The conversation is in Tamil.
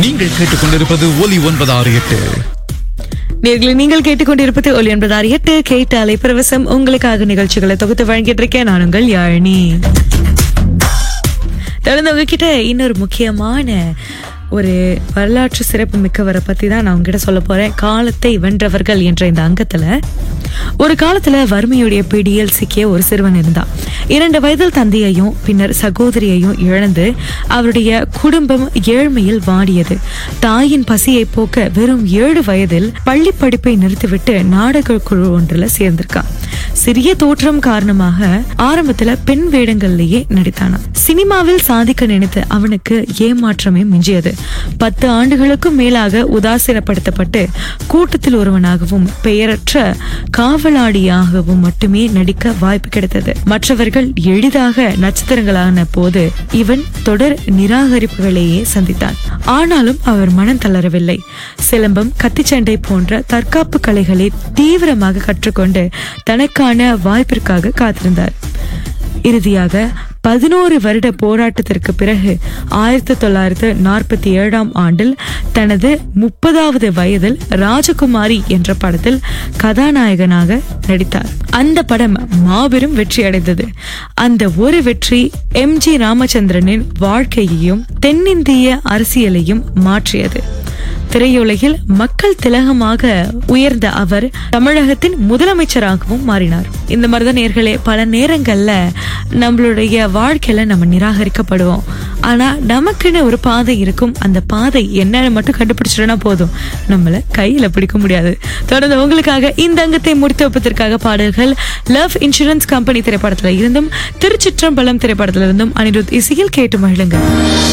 நீங்கள் கேட்டுக்கொண்டிருப்பது ஒலி ஒன்பது ஆறு எட்டு நேர்களை நீங்கள் கேட்டுக்கொண்டிருப்பது ஒலி என்பதார் எட்டு கேட்டாலை பிரவசம் உங்களுக்காக நிகழ்ச்சிகளை தொகுத்து வழங்கிட்டு இருக்கேன் நான் உங்கள் யாழினி தொடர்ந்து உங்ககிட்ட இன்னொரு முக்கியமான ஒரு வரலாற்று சிறப்பு மிக்கவரை பத்தி தான் நான் உங்ககிட்ட சொல்ல போறேன் காலத்தை வென்றவர்கள் என்ற இந்த அங்கத்துல ஒரு காலத்துல வறுமையுடைய பிடியில் சிக்கிய ஒரு சிறுவன் இருந்தான் இரண்டு வயதில் தந்தையையும் பின்னர் சகோதரியையும் இழந்து அவருடைய குடும்பம் ஏழ்மையில் வாடியது தாயின் பசியை போக்க வெறும் ஏழு வயதில் பள்ளி படிப்பை நிறுத்திவிட்டு நாடக குழு ஒன்றுல சேர்ந்திருக்கான் சிறிய தோற்றம் காரணமாக ஆரம்பத்துல பெண் வேடங்கள்லயே நடித்தானாம் சினிமாவில் சாதிக்க நினைத்த அவனுக்கு ஏமாற்றமே மிஞ்சியது பத்து ஆண்டுகளுக்கும் மேலாக உதாசீனப்படுத்தப்பட்டு கூட்டத்தில் ஒருவனாகவும் பெயரற்ற காவலாடியாகவும் மட்டுமே நடிக்க வாய்ப்பு கிடைத்தது மற்றவர்கள் எளிதாக நட்சத்திரங்களான போது இவன் தொடர் நிராகரிப்புகளையே சந்தித்தான் ஆனாலும் அவர் மனம் தளரவில்லை சிலம்பம் கத்திச்சண்டை போன்ற தற்காப்பு கலைகளை தீவிரமாக கற்றுக்கொண்டு தனக்கான வாய்ப்பிற்காக காத்திருந்தார் இறுதியாக பதினோரு வருட போராட்டத்திற்கு பிறகு ஆயிரத்தி தொள்ளாயிரத்து நாற்பத்தி ஏழாம் ஆண்டில் தனது முப்பதாவது வயதில் ராஜகுமாரி என்ற படத்தில் கதாநாயகனாக நடித்தார் அந்த படம் மாபெரும் வெற்றி அடைந்தது அந்த ஒரு வெற்றி எம் ஜி ராமச்சந்திரனின் வாழ்க்கையையும் தென்னிந்திய அரசியலையும் மாற்றியது திரையுலகில் மக்கள் திலகமாக உயர்ந்த அவர் தமிழகத்தின் முதலமைச்சராகவும் மாறினார் இந்த மாதிரிதான் நேர்களே பல நேரங்கள்ல நம்மளுடைய வாழ்க்கையில நம்ம நிராகரிக்கப்படுவோம் ஆனா நமக்குன்னு ஒரு பாதை இருக்கும் அந்த பாதை என்னன்னு மட்டும் கண்டுபிடிச்சிட்டோம்னா போதும் நம்மள கையில பிடிக்க முடியாது தொடர்ந்து உங்களுக்காக இந்த அங்கத்தை முடித்து வைப்பதற்காக பாடல்கள் லவ் இன்சூரன்ஸ் கம்பெனி திரைப்படத்துல இருந்தும் திருச்சிற்றம்பலம் திரைப்படத்துல இருந்தும் அனிருத் இசையில் கேட்டு மகிழுங்க